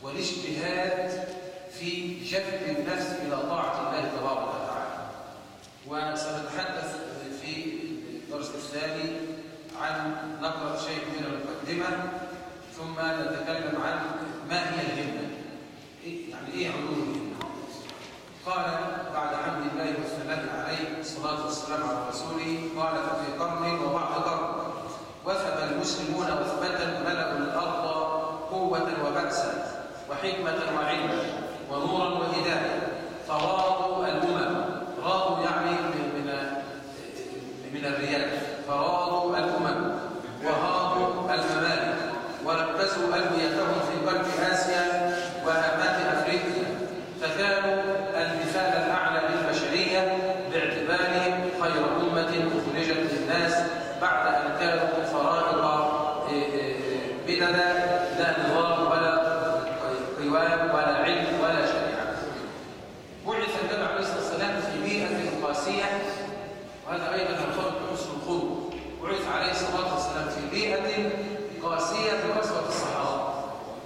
والاجتهاد في جذب النفس إلى طاعة الله تبارك وتعالى وسنتحدث في الدرس الثاني عن نقرأ شيء من المقدمة ثم نتكلم عن ما هي الهمة إيه- يعني ايه علوم الهمة قال بعد حمد الله والثناء عليه الصلاة والسلام على رسوله قال ففي قرن وبعد قرن وثب المسلمون وثبة ملأوا الأرض قوة وبأسا وحكمة وعلما ونورا وهداية فراضوا الأمم راضوا يعني من من من الرياء فراضوا الأمم وهاضوا الممالك وركزوا ألويتهم في قلب آسيا وهامات أفريقيا فكانوا المثال الأعلى للبشرية باعتبارهم خير أمة أخرجت للناس بعد أن كانوا فرائض إيه، إيه، بددا لا نظام ولا قوام ولا علم ولا شريعة بعث النبي عليه الصلاة والسلام في بيئة قاسية وهذا أيضا يعتبر حسن الخلق بعث عليه الصلاة والسلام في بيئة قاسية كقسوة الصحراء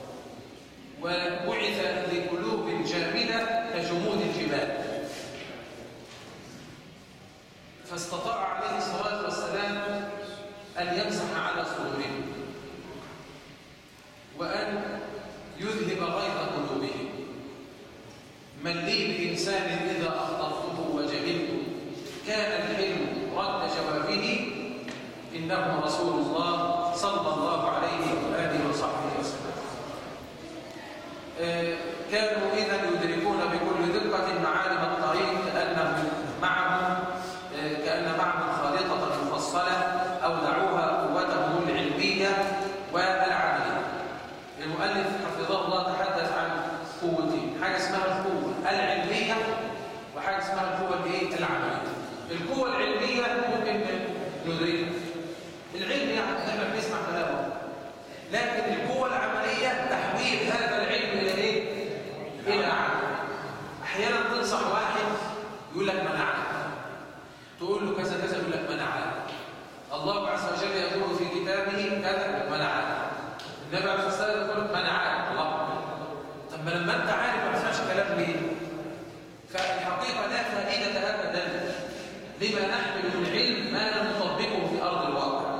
وبعث لقلوب جامدة كجمود الجبال فاستطاع عليه الصلاة والسلام أن يمسح على صدورهم وأن يذهب غيظ قلوبهم من لي بإنسان إذا أخطأته وجهلته كان الحلم رد جوابه إنه رسول الله صلى الله عليه وآله وصحبه وسلم آه، كانوا إذا يدركون بكل دقة معالم الطريق كأنهم معهم آه، كأن معهم خارطة مفصلة أودعوها قوتهم العلمية والعملية المؤلف حفظه الله تحدث عن قوتين حاجة اسمها القوة العلمية وحاجة اسمها القوة الايه العملية القوة العلمية ممكن ندركها العلم يعني احنا بنسمع كلامه لكن القوة العملية تحويل هذا العلم إلى إيه؟ إلى عمل أحيانا تنصح واحد يقول لك منعنا تقول له كذا كذا يقول لك منعنا الله عز وجل يقول في كتابه كذا منعنا النبي عليه الصلاة والسلام يقول لك منعنا الله طب ما لما أنت عارف ما تسمعش كلام ليه؟ فالحقيقة لا فائدة أبدا لما نحمل العلم ما لا نطبقه في أرض الواقع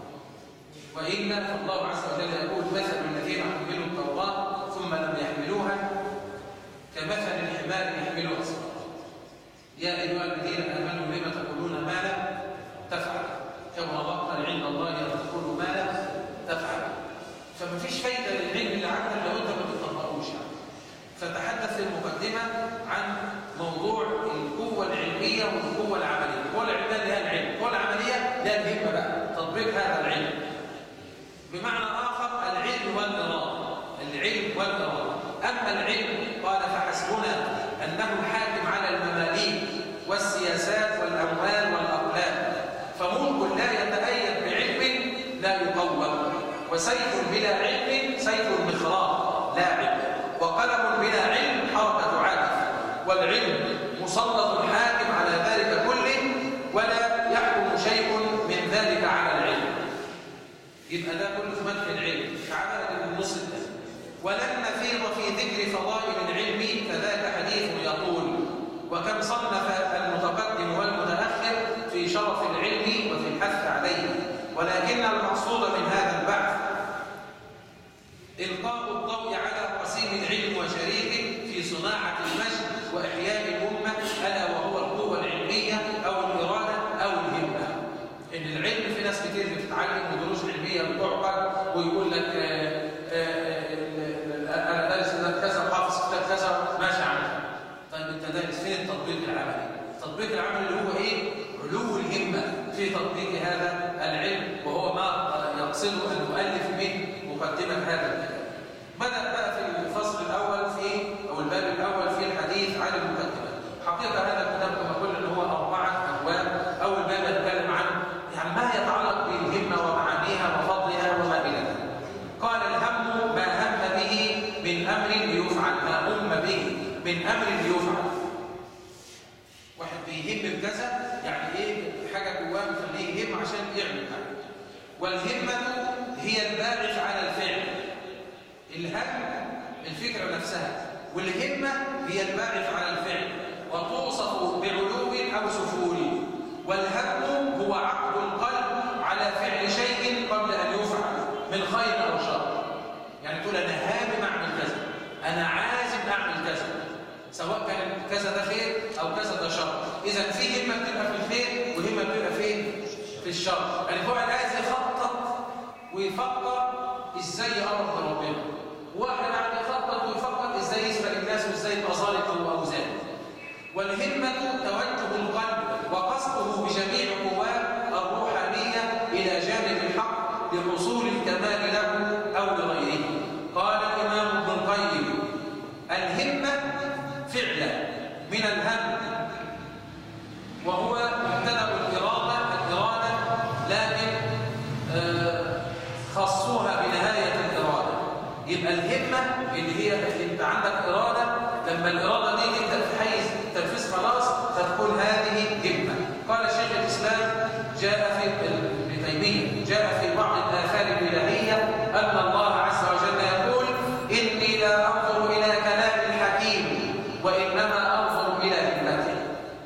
وإلا فالله عز وجل يقول مثل الذين حملوا التوراة ثم لم يحملوها كمثل الحمار يحمل أسفار يا أيها الذين آمنوا لم تقولون ما لا تفعل كما مقتا عند الله أن تقولوا ما لا تفعل فما فيش فايدة للعلم اللي عندك لو أنت ما بتطبقوش يعني. فتحدث في المقدمة عن موضوع القوة العلمية والقوة العملية القوة العلمية اللي هي العلم القوة العملية لا الهمة بقى تطبيق هذا العلم بمعنى آخر العلم والإرادة العلم والإرادة أما العلم قال فحسبنا أنه حاكم على المماليك والسياسات والأموال والأقلام فملك لا يتأيد بعلم لا يقوم وسيف بلا علم سيف المخراط لا علم وقلم بلا علم حركة عادة والعلم مسلط حاكم على ذلك كله ولا يحكم شيء من ذلك على العلم يبقى ده كله في مدح العلم تعالى النص الثاني ولن نفيض في ذكر فضائل العلم فذاك حديث يطول وكم صنف المتقدم والمتأخر في شرف العلم وفي الحث عليه ولكن المقصود من هذا البحث إلقاء الضوء على قسيم العلم وشريكه في صناعة المجد وإحياء الأمة ألا وهو القوة العلمية أو الإرادة أو الهمة إن العلم في ناس كتير بتتعلم ودروس علمية بتعقد ويقول لك آه، آه، آه، أنا دارس كتاب كذا وحافظ كتاب كذا ماشي عمل طيب أنت دارس فين التطبيق العملي؟ التطبيق العملي اللي هو إيه؟ علو الهمة في تطبيق هذا العلم وهو ما يقصده المؤلف من مقدمة هذا الكتاب بدأ بقى في الفصل الأول في أو الباب الأول في الحديث عن المقدمة حقيقة هذا الكتاب كما قلنا إن هو أربعة أبواب أول باب يتكلم عن يعني ما يتعلق بالهمة ومعانيها وفضلها وما إلى ذلك قال الهم ما هم به من أمر ليفعل ما هم به من أمر ليفعل واحد بيهم بكذا يعني ايه حاجه جواه مخليه يهم عشان يعمل حاجه والهمه هي الباعث على الفعل الهم الفكرة نفسها والهمة هي الباعث على الفعل وتوصف بعلو أو سفول والهم هو عقد القلب على فعل شيء قبل أن يفعل من خير أو شر يعني تقول أنا هامم أعمل كذا أنا عازم أعمل كذا سواء كان كذا ده خير أو كذا ده شر إذا في همة بتبقى في الخير وهمة بتبقى فين؟ في الشر يعني هو عايز يخطط ويفكر إزاي يقرب لربنا واحد قاعد يخطط ويفكر إزاي يسبق الناس وإزاي يبقى ظالم أو ذلك والهمة توجه القلب وقصده بجميع قواه الروحانية إلى جانب الحق لحصول الكمال له أو لغيره قال الإمام ابن القيم الهمة فعلا من الهم وهو مبتدا الإرادة الإرادة لكن آه، خصوها بنهاية الإرادة يبقى الهمة اللي هي انت عندك إرادة لما الإرادة دي تبدأ في حيز تنفيذ خلاص فتكون هذه همة قال شيخ الإسلام جاء في ابن تيمية جاء في بعض الآثار الإلهية أن الله عز وجل يقول إني لا أنظر إلى كلام الحكيم وإنما أنظر إلى همته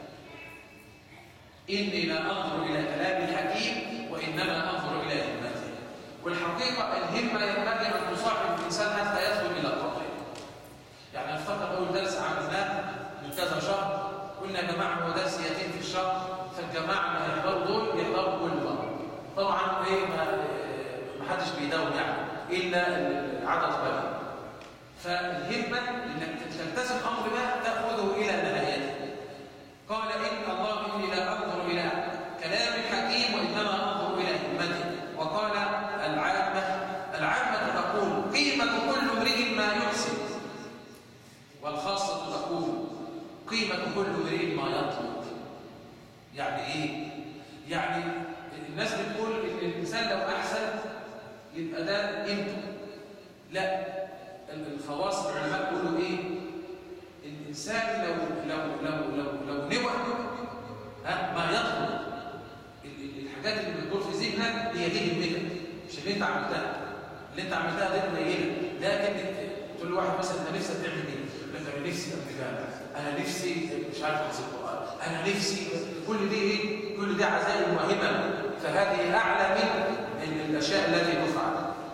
إني لا أنظر إلى كلام الحكيم وإنما أنظر إلى همته والحقيقة الهمة ينبغي أن تصاحب الإنسان حتى يدخل إلى التطبيق يعني افتكر أول درس عملناه من كذا شهر قلنا يا جماعة هو درس يتم في الشهر فالجماعة اللي هيحضروا دول يحضروا كل مرة طبعا إيه ما ما حدش بيداوم يعني إلا العدد قليل فالهمة إنك تلتزم أمر ما تأخذه إلى نهايته قال إن الله إني لا أنظر إلى كلام الحكيم وإنما أنظر إلى همته وقال العامة العامة تقول قيمة كل امرئ ما يحسن والخاصة تقول قيمة كل امرئ ما يطلب يعني إيه؟ يعني الناس بتقول إن الإنسان لو أحسن يبقى ده قيمته لا الخواص العلماء بيقولوا إيه؟ الإنسان لو لو لو لو لو نوى ها ما يطلب الحاجات اللي بتدور في ذهنك هي دي همتك مش اللي انت عملتها اللي انت عملتها دي قليله لكن تقول لواحد مثلا انت نفسك تعمل ايه؟ يقول لك انا نفسي ابقى انا نفسي مش عارف احفظ القران انا نفسي كل دي ايه؟ كل دي عزائم وهمم فهذه اعلى من الاشياء التي تفعل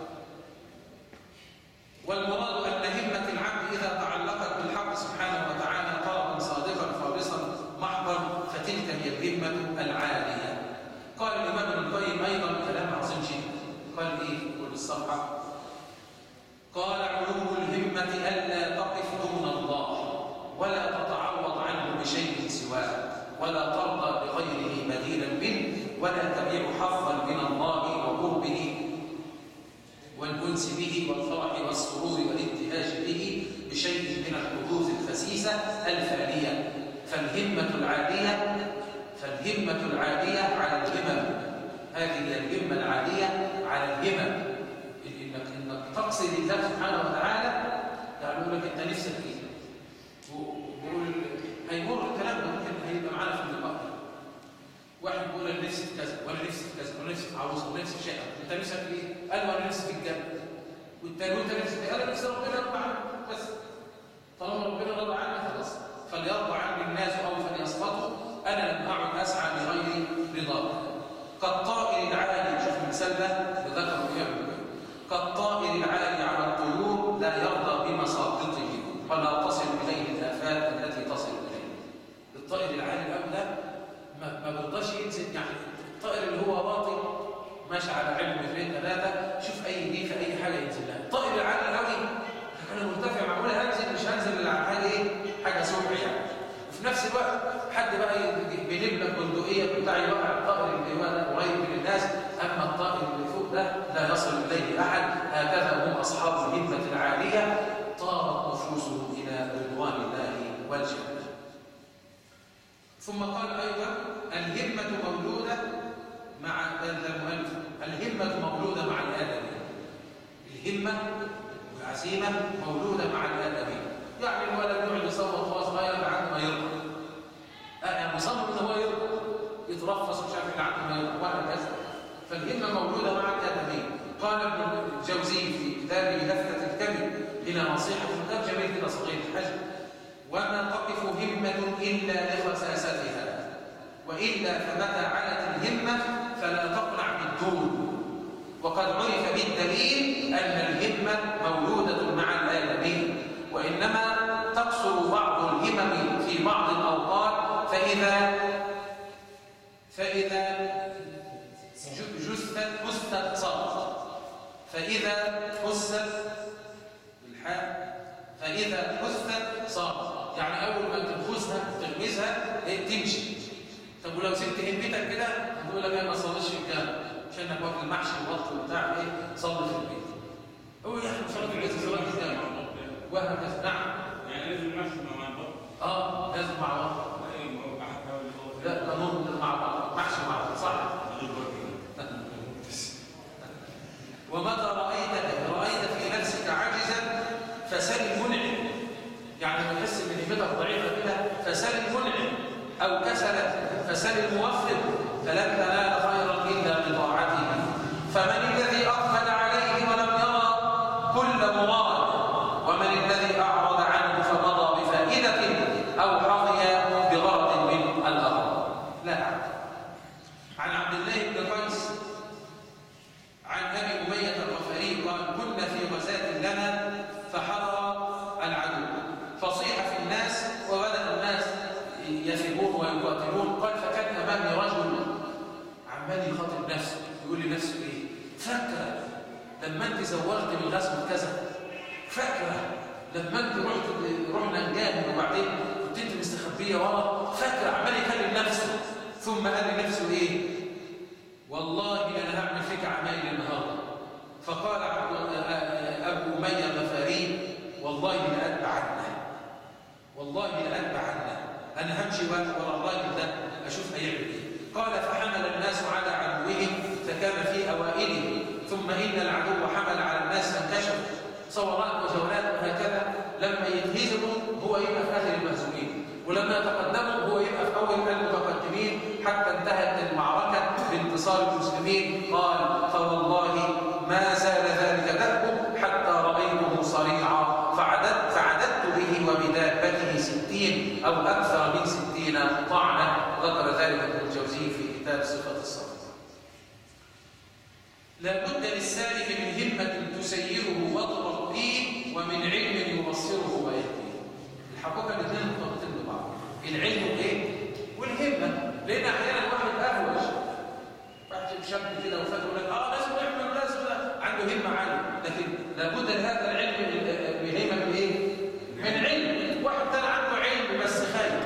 والمراد ان همه العبد اذا تعلقت بالحق سبحانه وتعالى طلبا صادقا خالصا محضا فتلك هي الهمه العاليه قال الامام ابن القيم ايضا كلام عظيم جدا قال ايه كل الصفحه قال علو الهمه الا تقف دون الله ولا تتعوض عنه بشيء سواه ولا ترضى بغيره بديلا منه ولا تبيع حظا من الله وقربه والأنس به والفرح والسرور والابتهاج به بشيء من الحظوظ الخسيسة الفانية فالهمة العالية فالهمة العالية على الهمم هذه هي الهمة العالية على الهمم إنك, إنك تقصد الله سبحانه وتعالى يعني يقول لك أنت نفسك إيه؟ بقول هيمر الكلام ده ممكن هيبقى معانا في اللقاء واحد بيقول انا نفسي في كذا وانا نفسي في كذا وانا نفسي في عروسه وانا نفسي في شقه انت نفسك في ايه؟ قال وانا نفسي في الجنه والتاني وانت نفسك في انا نفسي ربنا يرضى عنك بس طالما ربنا رضى عني خلاص فليرضى عني الناس او فليسقطوا انا لم اعد اسعى لغير رضاك كالطائر العالي شوف المثال ده بذكر فيه كالطائر العالي على الطيور لا يرضى بمساقطه فلا تصل اليه الافات التي تصل اليه الطائر العالي الاولى ما بيرضاش ينزل يعني الطائر اللي هو واطي ماشي على علم مترين ثلاثة شوف أي دي في أي حاجة ينزل لها الطائر العالي قوي أنا مرتفع معقول هنزل مش هنزل على حاجة إيه حاجة سمع يعني وفي نفس الوقت حد بقى بيجيب لك بندقية بتاع يوقع الطائر اللي هو قريب من الناس أما الطائر اللي فوق ده لا يصل إليه أحد هكذا هم أصحاب الهمة العالية طارت نفوسهم إلى رضوان الله والجنة ثم قال أيضا الهمة مولودة مع المؤلف الهمة مولودة مع الآدمي الهمة والعزيمة مولودة مع الآدمي يعني الولد يقعد يصور وهو صغير لعند ما يرضى يعني مصمم ان هو يرضى يترفص مش عارف لعند ما يرضى وهكذا فالهمة مولودة مع الآدمي قال ابن الجوزي في كتابه لفتة الكبد إلى نصيحة كتاب جميل كده صغير حجم وما تقف همة إلا لخساستها وإلا فمتى علت الهمة فلا تقنع بالدون وقد عرف بالدليل أن الهمة مولودة مع الآدمين وإنما تقصر بعض الهمم في بعض الأوقات فإذا فإذا جثت جثت صارت فإذا حست بالحاء فإذا حست صارت يعني أول ما تنفذها تغمزها تمشي طب ولو سبت همتك كده هتقول لك انا ما صليتش في الجامع عشانك واكل المحشي والبط وبتاع ايه صلي في البيت هو يا اخي صلاه البيت صلاه في الجامع وهكذا نعم يعني لازم المحشي مع البط اه لازم مع بعض لا قانون مع بعض محشي مع بعض صح ومتى رأيت رأيت في نفسك عجزا فسل المنعم يعني لما تحس ان همتك ضعيفه كده فسل المنعم او كسلا فسل الموفق فلن تنال خيرا الا بطاعته فمن الذي اقبل عليه ولم يرى كل مراد ومن الذي اعرض عنه فمضى بفائده او حظي بغرض من الاغراض لا أعلم. عن عبد الله بن قيس عن ابي اميه الغفاري قال كنا في غزاه لنا فحضر العدو فصيح في الناس وبدا الناس يثبون ويقاتلون قال فكان امامي رجل عمال يخاطب نفسه يقول لنفسه ايه فاكره لما انت زوغت من غزوه كذا فاكره لما انت رحت رحنا نجاهد وبعدين كنت انت مستخبيه ورا فاكره عمال يكلم نفسه ثم قال لنفسه ايه والله انا هعمل فيك عمايل النهارده فقال عبد ابو اميه الغفاري والله لاتبعنه والله لاتبعنه انا همشي ورا الراجل ده اشوف هيعمل ايه قال فحمل الناس على عدوهم فكان في اوائلهم ثم ان العدو حمل على الناس فانكشف صورات وجولات وهكذا لما يتهزموا هو يبقى في اخر المهزومين ولما يتقدموا هو يبقى في اول المتقدمين حتى انتهت المعركه بانتصار المسلمين قال فوالله ما زال ذلك دأبه حتى رأيته صريعا فعددت, فعددت به وبدابته ستين أو أكثر من ستين طعنة ذكر ذلك ابن الجوزي في كتاب صفة الصلاة لا بد للسالك من همة تسيره وتربيه ومن علم يبصره ويهديه الحقيقة الاثنين مرتبطين ببعض العلم وايه؟ والهمة لأن أحيانا واحد أهوج واحد شاب كده وفاكر يقول لك اه لازم نعمل لازم عنده همة عالية لكن لابد لهذا العلم بهمة من ايه؟ من علم واحد تاني عنده علم بس خايف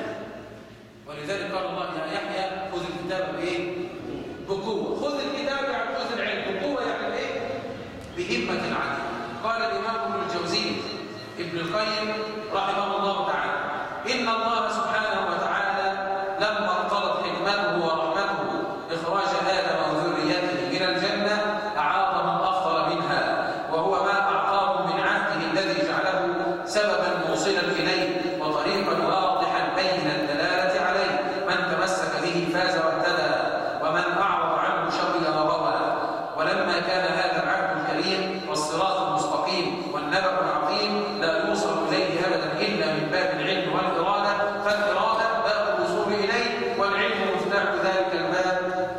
ولذلك قال الله يا يحيى خذ الكتاب بايه؟ بقوة خذ الكتاب يعني خذ العلم بقوة يعني ايه؟ بهمة عالية قال الإمام ابن الجوزي ابن القيم رحمه الله تعالى إن الله سبحانه وتعالى لما انقضت حكمته ورحمته إخراج آدم وذريته من الجنة أعاطهم أفضل منها وهو ما أعطاهم من عهده الذي جعله سببا موصلا إليه وطريقا واضحا بين الدلالة عليه من تمسك به فاز واهتدى ومن أعرض عنه شقي وغوى ولما كان هذا العهد الكريم والصراط المستقيم والنبأ العظيم لا يوصل إليه أبدا إلا من باب العلم والإرادة فالإرادة باب الوصول إليه والعلم مفتاح ذلك الباب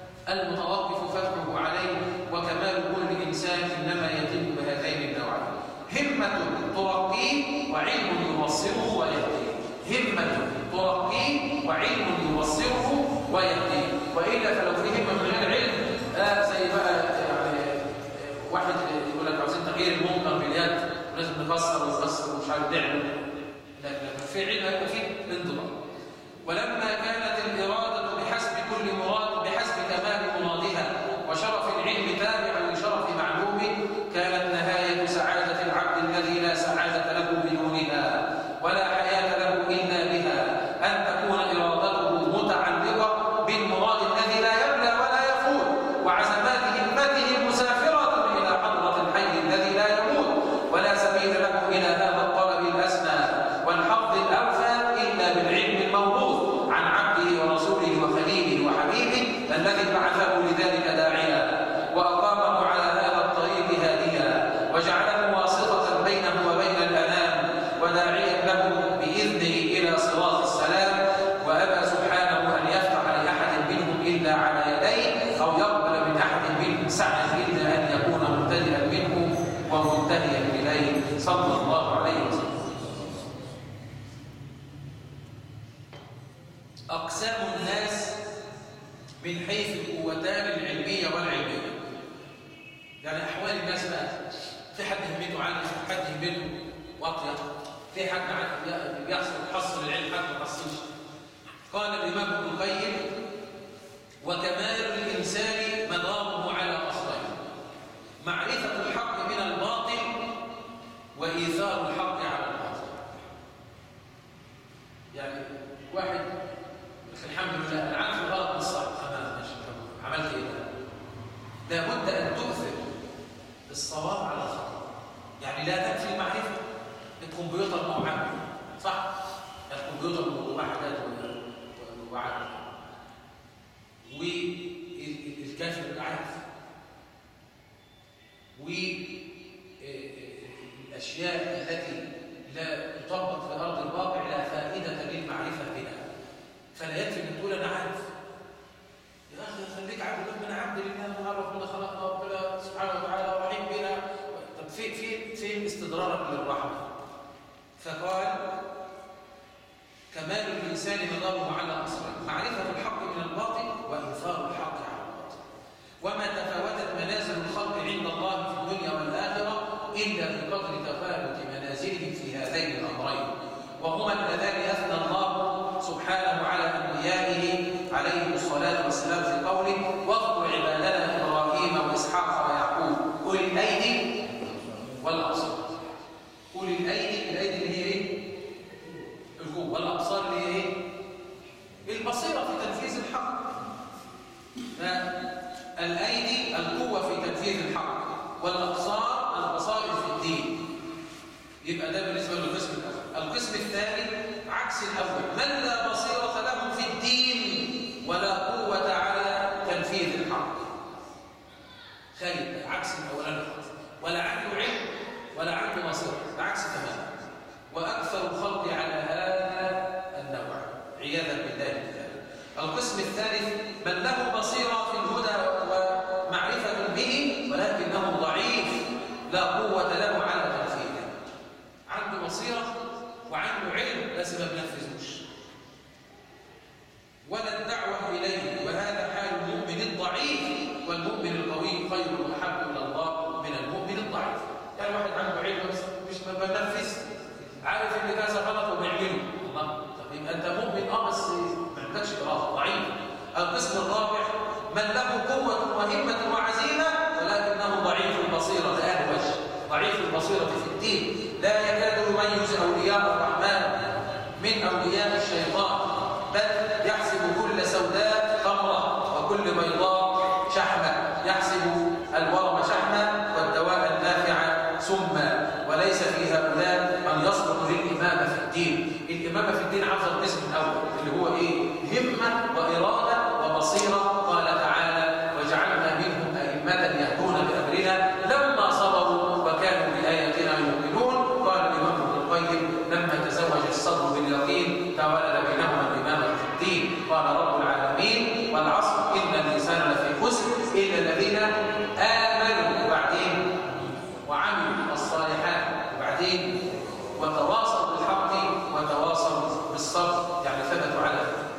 المتوقف فتحه عليه وكمال كل إنسان إنما يتم بهذين النوعين همة ترقيه وعلم يوصله ويهديه همة ترقيه وعلم يوصله ويهديه وإلا فلو في همة من غير علم آه زي بقى يعني آه، واحد يقول لك عاوزين تغيير المنكر باليد ولازم نفسر ونفسر ومش عارف نعمل لا لما في علم هيبقى فيه انضباط ولما كانت الإرادة بحسب كل مراد بحسب كمال مرادها وشرف العلم تابعا لشرف معلومه كانت نهاية سعادة العبد الذي لا سعادة له بدونها ولا حياة له إلا بها أن تكون إرادته متعلقة بالمراد الذي لا يبلى ولا يفوت وعزمات همته مسافرة إلى حضرة الحي الذي لا يموت ولا سبيل له إلى هذا الطلب الأسنى والحظ الأوفى إلا بالعلم الموروث عن عبده ورسوله وخليله وحبيبه الذي بعثه لذلك داعيا وأقامه على هذا الطريق هاديا صلى الله عليه وسلم أقسام الناس من حيث القوتان العلمية والعلمية يعني أحوال الناس بقى في حد همته عالية في حد همته واطية في حد عن- بيحصل يحصل العلم حد ما يحصلش قال الإمام ابن القيم وكمال الإنسان مداره على أصلين معرفة الحق من الباطل وإيثار الحق على الباطل يعني واحد الحمد لله انا عارف الغلط من الصح تمام ماشي تمام. عملت ايه بقى؟ لابد ان تؤثر الصواب على الخطا يعني لا تكفي المعرفه الكمبيوتر موعد صح الكمبيوتر موضوع حاجات ووعد والكافر عارف والاشياء التي لا تطبق في ارض الواقع لا فائده للمعرفه بها فلا يكفي ان تقول انا عارف يا اخي خليك عبد ربنا عبد لله ما ربنا خلقنا ربنا سبحانه وتعالى رحيم بنا طب في في في استدرارك للرحمه فقال كمال الانسان مداره على اصلين معرفه الحق من الباطل وايثار الحق على الباطل وما تفاوتت منازل الخلق عند الله في الدنيا والاخره الا بقدر تفاوت منازلهم في هذين الامرين وهما اللذان اثنى الله سبحانه على انبيائه عليهم الصلاه والسلام في قوله واذكر عبادنا ابراهيم واسحاق ويعقوب اولي الايدي والابصار اولي الايدي الايدي اللي هي ايه القوه والابصار اللي هي ايه البصيره في تنفيذ الحق الايدي القوه في تنفيذ الحق والابصار البصائر في الدين يبقى ده بالنسبه للقسم الاول القسم الثاني عكس الاول من لا بصيره له في الدين ولا قوه على تنفيذ الحق خالد عكس الاولاني ولا عنده علم ولا عنده بصيره العكس تماما واكثر الخلق على هذا النوع عياذا بالله من ذلك القسم الثالث من له بصيره في الهدى ومعرفه به ولكنه ضعيف لا قوه له على تنفيذه عنده بصيره وعنده علم بس ما بينفذوش ولا الدعوه اليه وهذا حال المؤمن الضعيف والمؤمن القوي خير واحب الى الله من المؤمن الضعيف يعني واحد عنده علم بس مش ما بينفذ عارف ان كذا غلط وبيعمله الله طب يبقى انت مؤمن اه بس ما عندكش اراده ضعيف القسم الرابع من له قوه وهمه وعزيمه ولكنه ضعيف البصيره الان وجه ضعيف البصيره في الدين لا يكاد يميز اولياء الرحمن من اولياء الشيطان بل يحسب كل سوداء تمره وكل بيضاء شحمه يحسب الورم شحما والدواء النافع سما وليس في هؤلاء من يصلح للامامه في الدين الامامه في الدين عاوز القسم الاول اللي هو ايه همه واراده وبصيره قال تعالى وجعلنا منهم ائمه يهدون بامرنا لما صبروا وكانوا باياتنا يؤمنون قال الامام ابن القيم لما تزوج الصبر باليقين تولد بينهما الامامه في الدين قال رب العالمين والعصر ان الانسان لفي خسر الا الذين امنوا وبعدين وعملوا الصالحات وبعدين وتواصوا بالحق وتواصوا بالصبر يعني ثبتوا على ذلك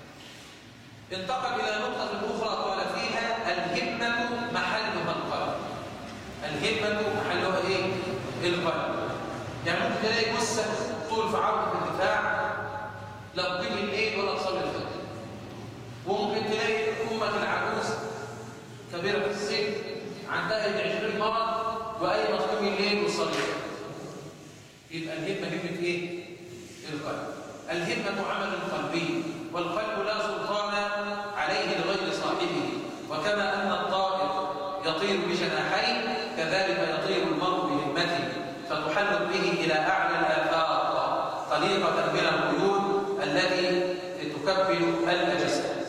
انتقل الى نقطه اخرى قال فيها الهمه محلها القلب الهمه محلها ايه القلب يعني ممكن تلاقي جثه طول في عرض الدفاع لا تقيم الليل ولا تصلي الفجر وممكن تلاقي امه العجوز كبيره في السن عندها يعجب مرض واي ما تقوم الليل وتصلي الفجر يبقى الهمه همه ايه القلب الهمه عمل قلبي والقلب لا سلطان عليه لغير صاحبه وكما ان الطائر يطير بجناحيه كذلك يطير المرء بهمته فتحلق به الى اعلى الافاق طريقه من القيود التي تكبل الاجساد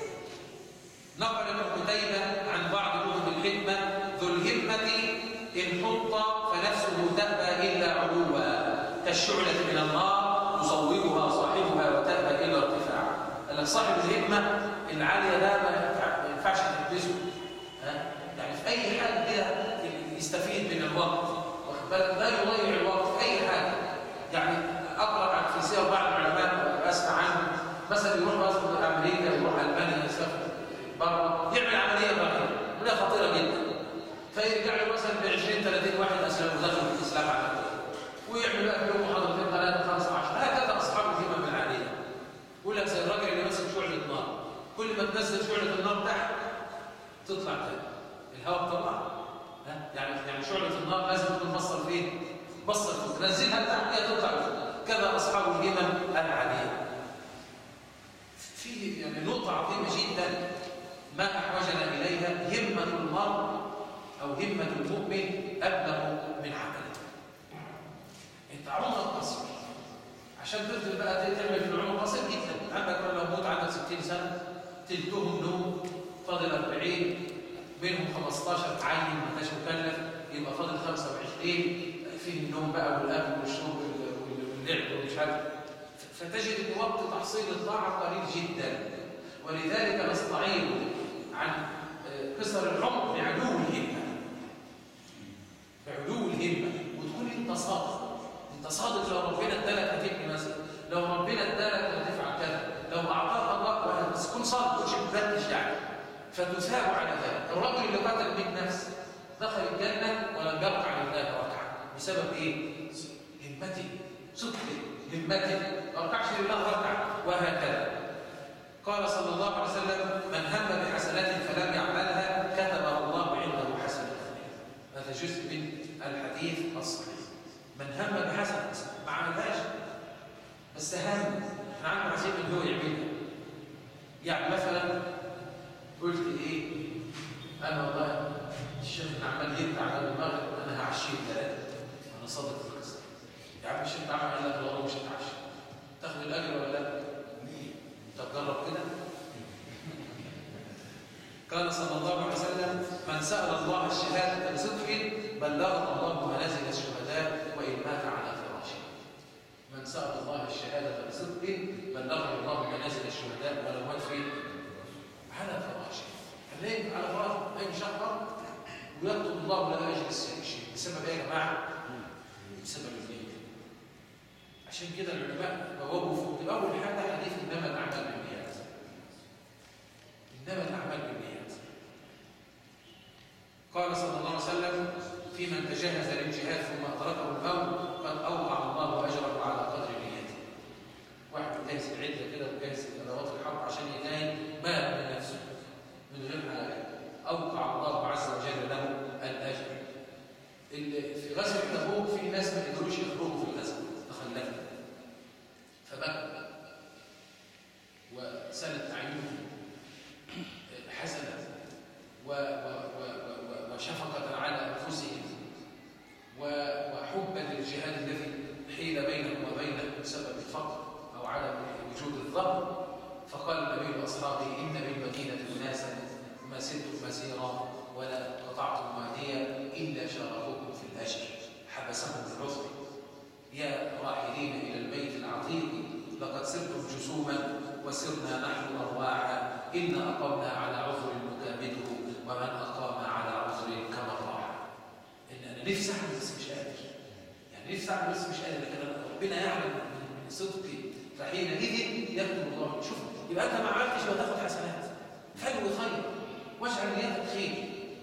نقل ابن قتيبة عن بعض كتب الحكمة ذو الهمة إن حط فنفسه تأبى إلا علوا كالشعلة من النار يصوبها صاحبها وتأبى إلا ارتفاعا قال لك صاحب الهمة العالية ده ما ينفعش تحبسه ها؟ يعني في أي حال كده يستفيد من الوقت واخد بالك لا يضيع الوقت في اي حاجه يعني اقرا عن في سير بعض العلماء اسمع عنه مثلا يروح مثلا امريكا يروح المانيا يسافر بره يعمل عمليه بره عمليه خطيره جدا فيرجع له مثلا ب 20 30 واحد اسلم ودخل في الاسلام على طول ويعمل بقى في يوم محاضرتين ثلاثه خمسه 10 هكذا اصحاب الهمم العاليه يقول لك زي الراجل اللي ماسك شعله نار كل ما تنزل شعله النار تحت تطلع تاني الهواء طلع ها يعني يعني شعله النار لازم تكون بصل فين بصل فوق تنزلها تحت هي تطلع فوق كذا اصحاب الهمم العاليه في يعني نقطه عظيمه جدا ما احوجنا اليها همه المرء او همه المؤمن ابلغ من عمله انت عمرك قصير عشان تفضل بقى تعمل في العمر قصير جدا عندك لو موت عندك 60 سنه تلتهم نوم فاضل 40 بينهم 15 تعين ما انتش مكلف يبقى فاضل 25 فيه النوم بقى والاكل والشرب واللعب ومش عارف فتجد ان وقت تحصيل الطاعه قليل جدا ولذلك نستعيض عن قصر العمر بعلو الهمه بعلو الهمه وتكون انت صادق انت صادق لو ربنا ادالك هتبني مثلا لو ربنا ادالك هتفعل كذا لو اعطاك الله بس تكون صادق مش مفتش يعني فتثاب على ذلك الرجل اللي قتل 100 نفس دخل الجنه ولم يركع لله ركعه بسبب ايه همته صدقه همته ما ركعش لله ركعه وهكذا قال صلى الله عليه وسلم من هم بحسنات فلم يعملها كتبها الله عنده حسنه هذا جزء من الحديث الصحيح من هم بحسنه ما عملهاش بس هم احنا عندنا عايزين ان هو يعملها يعني مثلا قلت ايه انا والله الشيخ عمال يدفع على المغرب انا هعشيه ثلاثه انا صادق في القصه يا عم الشيخ عمل قال لك والله مش هتعشى تاخد الاجر ولا لا؟ طب جرب كده قال صلى الله عليه وسلم من سال الله الشهاده بصدق بلغه الله منازل الشهداء وان مات على فراشه من سال الله الشهاده بصدق بلغه الله منازل الشهداء ولو مات فين على فراشه الليل على فراشه اي شهر ويكتب الله له اجر الشيء بسبب ايه يا جماعه؟ بسبب الليل عشان كده العلماء بوابوا في اول حاجه حديث انما الاعمال بالنيات انما الاعمال بالنيات قال صلى الله عليه وسلم في من تجهز للجهاد ثم ادركه الموت قد اوقع الله اجره على قدر نيته واحد جاهز العده كده وجاهز ادوات الحرب عشان ينام مات من نفسه من غير حاجه اوقع الله عز وجل له الاجر في غزوه تبوك في ناس ما قدروش يخرجوا في الغزوه تخلفوا فبكى وسالت عينهم حزنا وشفقة على أنفسهم وحبا للجهاد الذي حيل بينهم وبينه بسبب الفقر أو عدم وجود الظهر فقال النبي لأصحابه إن بالمدينة أناسا ما سرتم مسيرا ولا قطعتم واديا إلا شاركوكم في الأجر حبسهم العذر يا راحلين إلى البيت العتيق لقد سرتم جسوما وسرنا نحن أرواحا إن أقمنا على عذر نكابده ومن أقام على عذر كما راح إن أنا نفسي أعمل بس مش قادر يعني نفسي أعمل بس مش قادر لكن ربنا يعلم من صدقي فحينئذ يكتب الله شوف يبقى أنت ما عملتش وتاخد حسنات فلو خير واجعل نيتك خير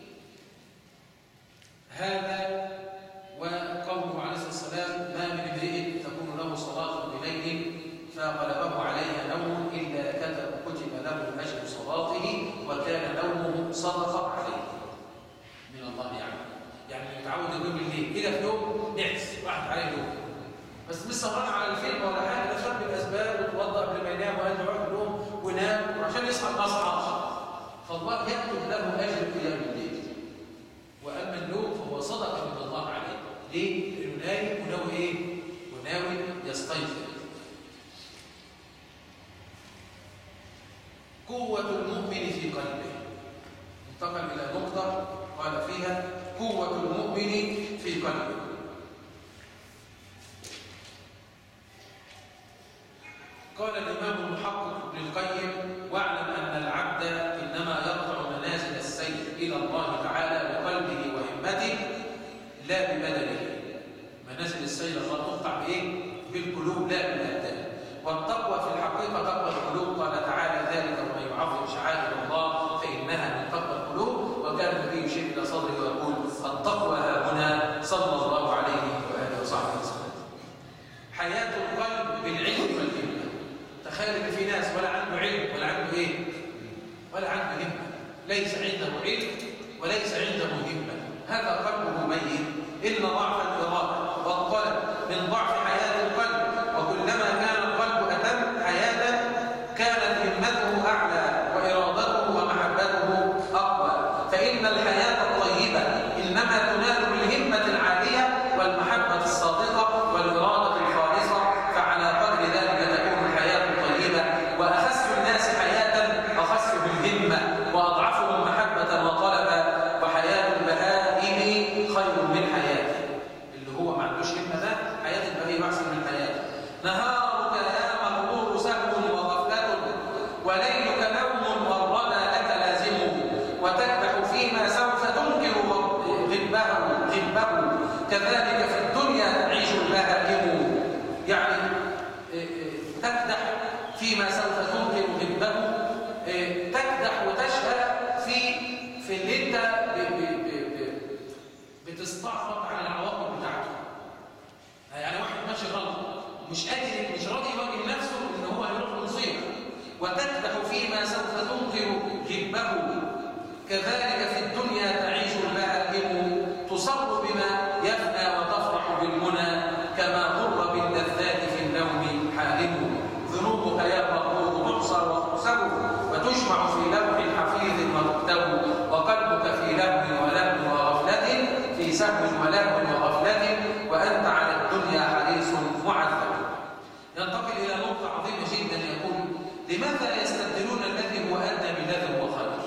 هذا وقوله عليه الصلاة والسلام ما من امرئ تكون له صلاة بليل فغلبه عليها نوم إلا كتب كتب له أجر صلاته وكان نومه صدقة عليه من الله يعني يعني متعود النوم الليل كده في يوم نعس راحت عليه نوم بس مش سهران على الفيلم ولا حاجة ده خد بالأسباب وتوضأ قبل ما ينام وقال له روح نوم ونام وعشان يصحى ما صحاش فالله يكتب له أجر قيام الليل وأما النوم فهو صدقة من الله عليه ليه؟ لأنه نايم وناوي إيه؟ وناوي يستيقظ قوة المؤمن في قلبه انتقل إلى نقطة قال فيها قوة المؤمن في قلبه قال الإمام المحقق ابن القيم واعلم أن العبد إنما يقطع منازل السير إلى الله تعالى بقلبه وهمته لا ببدنه سبيل الله تقطع بايه بالقلوب لا بالابدان والتقوى في الحقيقه تقوى القلوب قال تعالى ذلك ومن يعظم شعائر الله فانها من تقوى القلوب وكان النبي يشير الى صدره ويقول التقوى ها هنا صلى الله عليه واله وصحبه وسلم حياه القلب بالعلم والهمه تخيل ان في ناس ولا عنده علم ولا عنده ايه ولا عنده همه ليس عنده علم وليس عنده همه هذا قلبه ميت ان ضعف الاراده والطلب من ضعف حياه القلب وكلما كان القلب اتم حياه كانت همته اعلى وارادته ومحبته اقوى فان الحياه الطيبه انما تنال بالهمه العاليه والمحبه الصادقه والاراده الخالصه فعلى قدر ذلك تكون الحياه طيبه واخس الناس حياه اخسهم همه واضعفهم محبه وطلبا وحياه البهائم خير من حياته اللي هو ما عندوش همه ده حياه البهائم احسن من حياته نهارك يا مغرور سهو وغفله وليلك نوم والردى لك لازم وتكبح فيما سوف تنكر غبه غبه كذلك في الدنيا تعيش البهائم يعني تكدح فيما سوف تنكر غبه تكدح وتشهى في في اللي انت ب- ب- ب- ب- بتستعرض على العواقب بتاعته يعني واحد ماشي غلط مش قادر مش راضي يواجه نفسه ان هو هيروح مصيبه وتكدح فيما سوف تنكر غبه كذلك في الدنيا تعيش البهائم تصر بما يفنى وتفرح بالمنى كما غر باللذات في النوم حالم ذنوبك يا مغرور تحصى وتحسب وتجمع في لوح حفيظ وتكتب وقلبك في لهو ولهو وغفلة في سهو ولهو وغفلة وأنت على الدنيا حريص معذب ينتقل إلى نقطة عظيمة جدا يقول لماذا لا يستبدلون الذي هو أدنى بالذي هو خير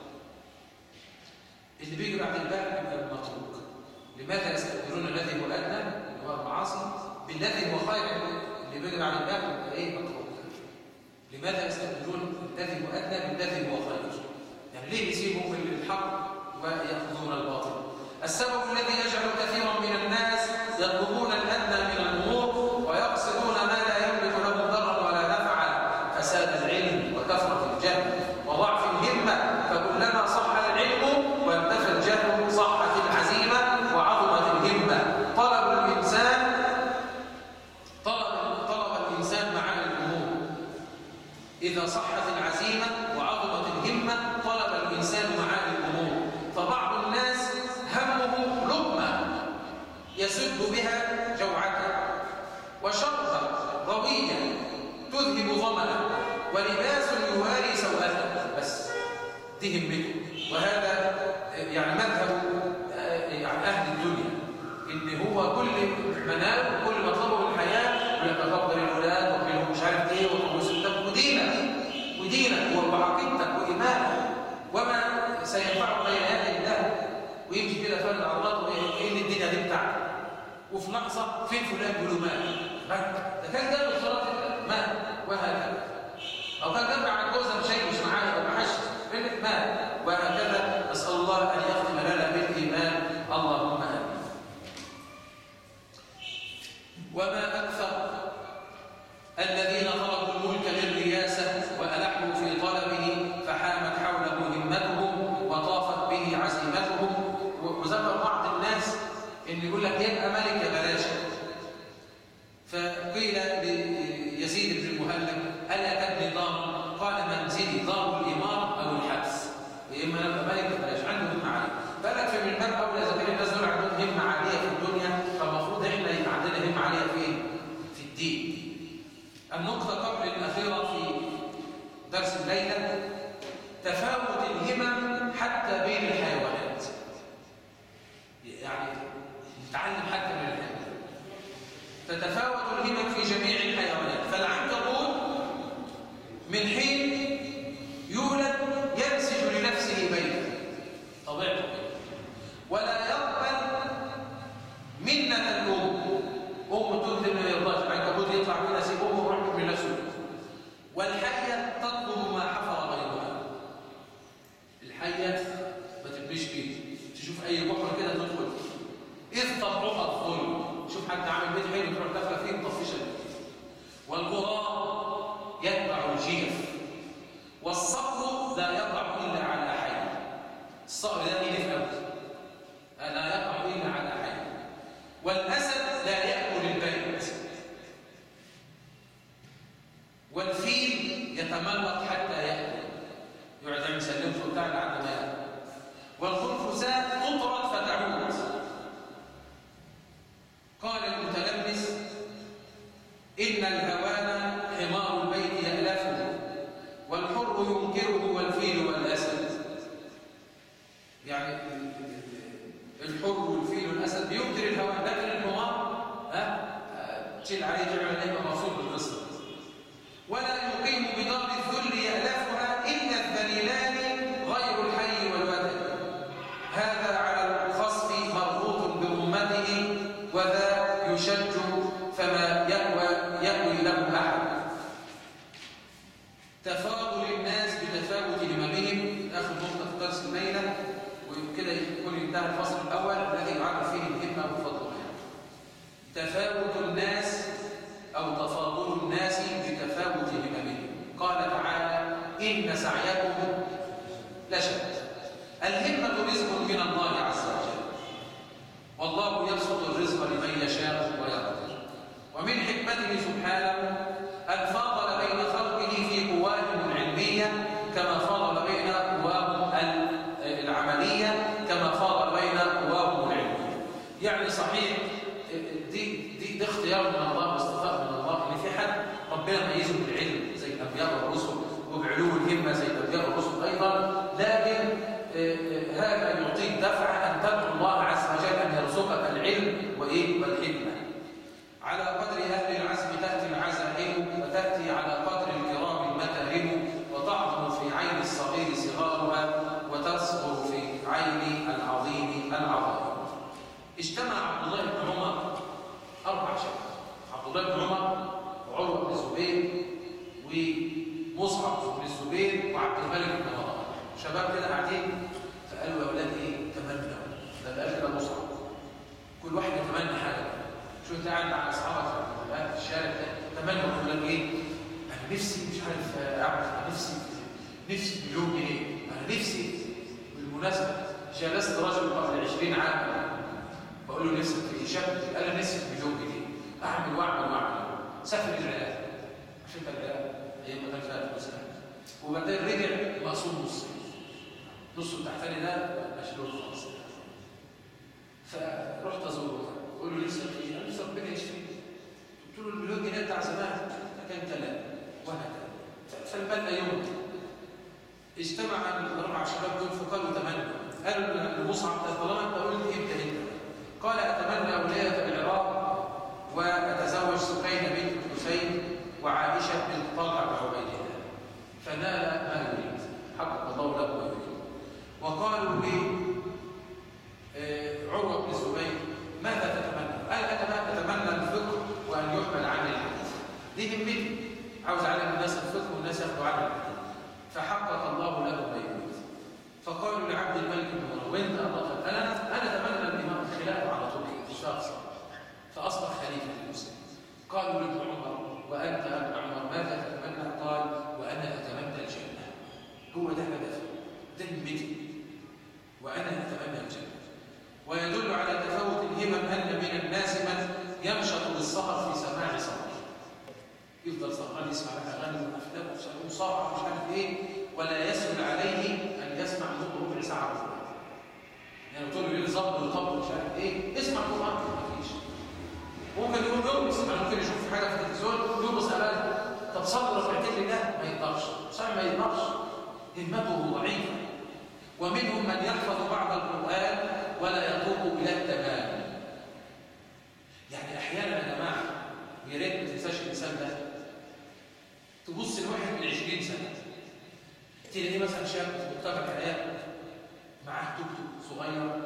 اللي بيجي بعد الباب يبقى متروك لماذا يستبدلون الذي هو أدنى اللي هو المعاصي بالذي هو خير اللي بيجي بعد الباب يبقى إيه متروك لماذا يستبدلون الذي هو أدنى بالذي هو خير يعني ليه يسيبوا الحق ويأخذون الباطل السبب الذي يجعل كثيرا من الناس يطلبون الأدنى من الأمور ويقصدون ما لا يملك لهم ضرا ولا نفعا فساد العلم وكثرة الجهل وضعف الهمة فكلما صح العلم وانتفى الجهل صحت العزيمة وعظمت الهمة طلب الإنسان طلب طلب الإنسان معاني الأمور إذا صحت العزيمة وعظمت الهمة طلب الإنسان معاني الأمور فبعض الناس همه لقمة يسد بها جوعته وشربة ضوية تذهب ظمأه ولباس يواري سوءته بس دي همته وهذا يعني مذهب يعني أهل الدنيا إن هو كل منام كل مطلبه من الحياة ويتكبر الأولاد وكلهم مش عارف إيه وستك ودينك ودينك وعقيدتك وإيمانك وما سينفعك بين يدي الله ويمشي كده فارد عضلاته ايه اللي الدنيا دي بتاعته وفي لحظه فين فلان يقول له مات مات ده كان جاب الصلاه مات وهكذا او كان جاب على الجوزه شيء مش معاه او محش فين مات وهكذا نسال الله ان يختم لنا بالايمان اللهم امين وما اكثر الذين طلبوا الملك للرياسه والحوا في طلبه فحامت حوله همتهم وطافت به عزيمتهم وذكر بعض الناس ان يقول لك يبقى ملك يا بلاش فقيل ليزيد بن المهلب الا تبني دار قال منزلي دار الاماره او الحبس يا اما نبقى ملك يا بلاش عنده همه عاليه بالك في من باب اولى اذا كان الناس دول عندهم همه عاليه في الدنيا فالمفروض احنا يبقى عندنا همه عاليه في ايه؟ في الدين النقطه قبل الاخيره في درس الليله تفاوت الهمم حتى بين الحيوانات يعني نتعلم حتى من الحيوانات تتفاوت الهمم في جميع الحيوانات فالعنكبوت من حين يولد ينسج لنفسه بيتا طبيعته ولا يقبل منة الأم أم تكذب ما يرضاش العنكبوت يطلع كده يسيب أمه ويروح من نفسه والحية تطلب ما حفر غيرها الحية ما تبنيش بيت تشوف أي بحر كده تدخل إذ طبعها الظلم شوف حد عامل بيت يتملق حتى يأكل يقعد يعمل سلمته بتاع لحد ما يأكل والخنفساء تطرد فتعود قال المتلبس إن الهوان حمار البيت يألفه والحر ينكره والفيل والأسد يعني الحر والفيل والأسد بينكر الهوان لكن الحمار ها تشيل عليه جمع الأيمة موصول بالقصة ولا يقيم بدار الذل يألفها إلا الذليلان غير الحي والودد هذا على الخصف مربوط برمته وذا يشج فما يأوى يأوي له أحد تفاضل الناس بتفاوت هممهم آخر نقطة في درس الليلة وكده يكون انتهى الفصل الأول الذي يعرف فيه الهمة وفضلها تفاوت الناس أو تفاضل الناس بتفاوت هممهم قال تعالى إن سعيكم لشتى الهمة رزق من الله عز وجل والله يبسط الرزق لمن يشاء ويقدر ومن حكمته سبحانه أن فاضل بين خلقه في قواهم العلمية كما فاضل بين قواهم العملية كما فاضل بين قواهم العلمية يعني صحيح دي, دي, دي اختيار من الله واصطفاء من الله ان في حد ربنا ميزه بالعلم زي الانبياء والرسل وبعلو الهمه زي الانبياء والرسل ايضا لكن هذا يعطيك دفعه ان تدعو الله عز وجل ان يرزقك العلم وايه والحكمه على قدر اهل العزم تاتي العزائم وتاتي على قدر الكرام المكارم وتعظم في عين الصغير صغارها وتصغر في عين العظيم العظائم اجتمع عبد الله بن عمر اربع شباب عبد الله بن عمر وعروه بن الزبير ومصعب بن الزبير وعبد الملك بن مروان شباب كده قاعدين فقالوا يا اولاد ايه تمنوا ده قال كده مصعب كل واحد يتمنى حاجه شو انت قاعد مع اصحابك في الشارع ده تمنوا يقول لك ايه انا نفسي مش عارف اعمل انا نفسي نفسي مليون جنيه انا نفسي بالمناسبه جلست رجل قبل 20 عاما بقول له نفسك في ايه شاب قال لي نفسي في مليون جنيه اعمل واعمل واعمل سافر العراق عشان العراق هي ما كان فيها فلوس وبعدين رجع مقسوم نصين نصه التحتاني ده مشلول خالص فرحت ازوره قول له نفسك في ايه؟ قال لي ربنا يشفيك قلت له المليون جنيه بتاع زمان كان كلام وهكذا فالبنا يوم اجتمع الاربع شباب دول فقالوا تمنوا قالوا لمصعب طالما انت قلت ابدا انت قال اتمنى ولايه العراق واتزوج سكينه بنت الحسين وعائشه بنت طلحه بن عبيد الله فنال ما يريد حقق الله له ما يريد وقالوا لي عروه بن الزبير ماذا تتمنى؟ قال انا اتمنى الفقه وان يحمل عني الحديث دي همتي عاوز اعلم الناس الفقه والناس ياخدوا عني الحديث فحقق الله له ما يريد فقالوا لعبد الملك بن مروان وانت الله انا انا اتمنى الامام الخلافه على طول الشخص فاصبح خليفه المسلمين قالوا لابن عمر وانت يا ابن عمر ماذا تتمنى؟ قال وانا اتمنى الجنه هو ده هدفي ده همتي وانا اتمنى الجنه ويدل على تفاوت الهمم ان من الناس من ينشط بالسهر في سماع صوته يفضل سهران يسمع لك اغاني وافلام ومصارعه مش عارف ايه ولا يسهل عليه ان يسمع نطق ربع ساعه قران يعني طول الليل ظبط وطبل مش عارف ايه اسمع قران ما فيش ممكن يقوم يرقص ممكن يشوف حاجه في التلفزيون يرقص ابدا طب صلي ركعتين لله ما يقدرش صحيح ما يقدرش همته ضعيفه ومنهم من يحفظ بعض القران ولا يطوق الى التمام يعني احيانا يا جماعه يا ريت ما تنساش الانسان ده تبص لواحد من 20 سنه تلاقيه مثلا شاب في مجتمع الحياه معاه توك توك صغير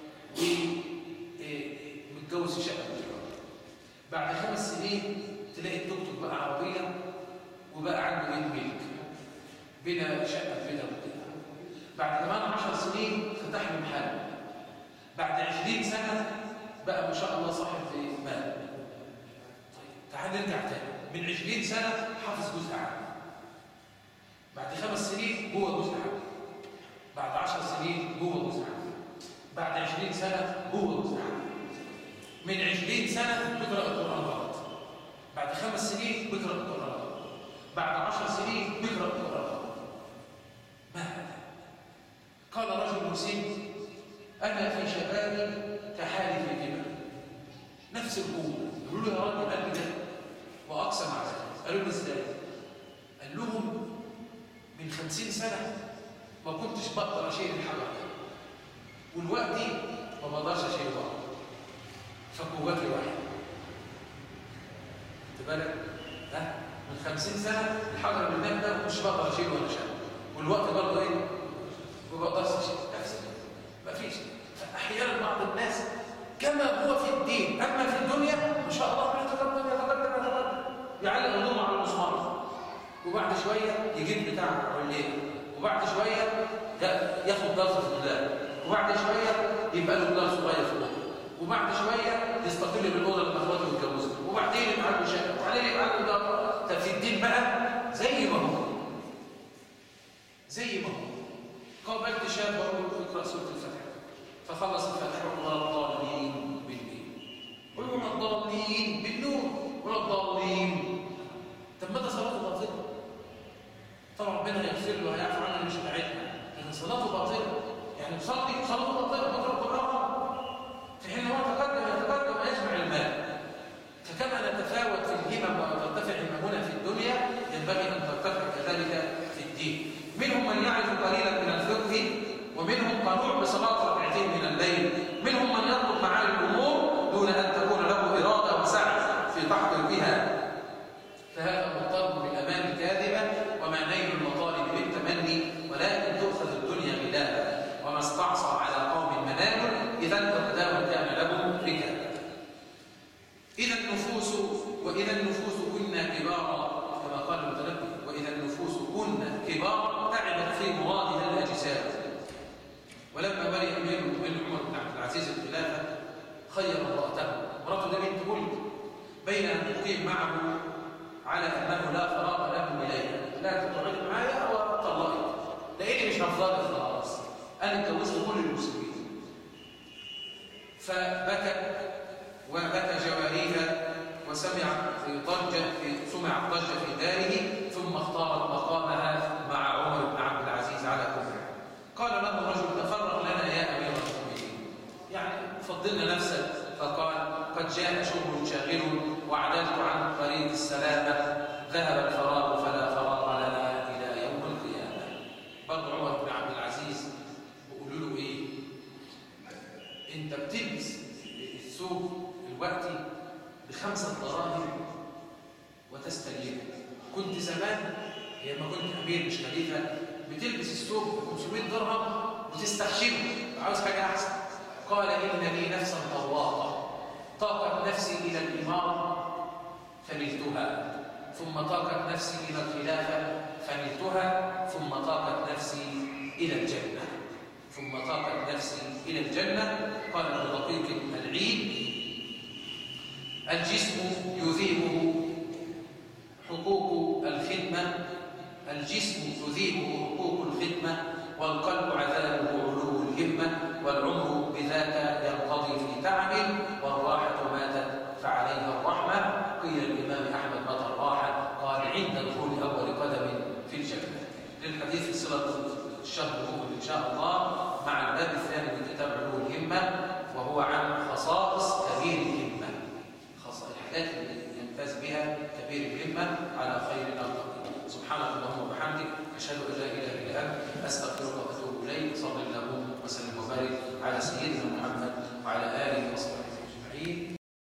ومتجوز في شقه مجرد بعد خمس سنين تلاقي التوك توك بقى عربيه وبقى عنده بيت ملك بنا شقه بينا وكده بعد كمان 10 سنين فتح له محل بعد 20 سنه بقى ما شاء الله صاحب في مال طيب تعال نرجع تاني من 20 سنه حافظ جزء عام بعد خمس سنين هو جزء عام بعد 10 سنين هو جزء عام بعد 20 سنه هو جزء عام من 20 سنه بيقرا القران غلط بعد خمس سنين بيقرا القران غلط بعد 10 سنين ويقرأ القرآن ما هذا؟ قال رجل مسلم أنا في شبابي كحالي في كبر نفس القوة يقولوا له يا راجل قال لي ده وأقسم على ذلك قالوا له إزاي؟ قال لهم من خمسين سنة ما كنتش بقدر أشيل الحجر والوقت ما بقدرش أشيل بعض فقوتي واحد خد بالك ها من خمسين سنة الحجر اللي هناك ده مش بقدر أشيله ولا شيء والوقت برضه إيه؟ ما بقدرش أشيل نفس مفيش فأحيانا بعض الناس كما هو في الدين أما في الدنيا ما شاء الله يتقدم يتقدم يتقدم يعلق هدومه على المسمار وبعد شوية يجيب بتاع عليه وبعد شوية ياخد درس في الدولاب وبعد شوية يبقى له دولار صغير في الأوضة وبعد شوية يستقل بالأوضة لما اخواته يتجوزوا وبعدين يبقى عنده شقة وبعدين يبقى عنده دار طب في الدين بقى زي ما هو زي ما هو قابلت شاب بقول له اقرأ سورة الفتح فخلص الفتح ولا الضالين بالليل ولا الضالين بالنور ولا الضالين طب متى صلاته باطله طبعا ربنا يغفر له ويعفو عنه مش بتاعتنا لكن صلاته باطله يعني بصلي صلاته باطله بقرا القران في حين هو تقدم يتقدم ويجمع المال فكما نتفاوت في الهمم وترتفع هممنا في الدنيا ينبغي ان ترتفع كذلك في الدين منهم من يعرف قليلا من الفقه ومنهم قنوع بصلاه ركعتين من الليل منهم من يطلب معالي الامور دون ان تكون له اراده وسعه في تحقيقها فهذا مضطر بالامان الكاذبه وما نيل المطالب بالتمني ولكن تؤخذ الدنيا غلابا وما استعصى على قوم منال اذا اقدام كان لهم ركابا اذا النفوس واذا النفوس كنا كبارا كما قال المتنبي واذا النفوس كنا كبارا تعبت في مرادها الاجساد ولما ولي امير المؤمنين عمر بن عبد العزيز الخلافه خير امراته امراته ده بنت ملك بين ان تقيم معه على انه لا فراغ له اليها لا تقعد معايا وطلقت لاني مش هفضلك خلاص انا اتجوزت كل المسلمين فبكى وبكى جواريها وسمع في ضجه في سمع ضجه في داره ثم اختارت مقامها مع عمر بن عبد العزيز على كفره قال له الرجل تفرغ لنا يا امير المؤمنين يعني فضلنا نفسك فقال قد جاء شغل شاغل وعدلت عن طريق السلامة ذهب الفراغ فلا فراغ لنا إلى يوم القيامة برضه عمر بن عبد العزيز بيقولوا له إيه أنت بتلبس الثوب دلوقتي بخمسة دراهم وتستجيب كنت زمان لما كنت أمير مش خليفة بتلبس الثوب ب 500 درهم وتستخشنه عاوز حاجة أحسن قال إن لي نفسا طواقة طاقت نفسي إلى الإمارة فنلتها ثم طاقت نفسي إلى الخلافة فنلتها ثم طاقت نفسي إلى الجنة ثم طاقت نفسي إلى الجنة قال ابن دقيق العيد الجسم يذيبه حقوق الخدمة الجسم يذيبه حقوق الخدمة والقلب عذابه علو الهمة والعمر بذاك ينقضي في تعب والراحة ماتت فعليها الرحمة قيل الإمام أحمد متى الراحة قال عند دخول أول قدم في الجنة للحديث في صلة الشهر المقبل إن شاء الله مع الباب الثاني من كتاب علو الهمة وهو عن خصائص كبير الهمة خصائص الحاجات اللي يمتاز بها كبير الهمة على خير الأرض سبحانك اللهم وبحمدك أشهد أن لا إله إلا أنت أستغفرك وأتوب إليك صلى الله وسلم وبارك على سيدنا محمد وعلى آله وصحبه أجمعين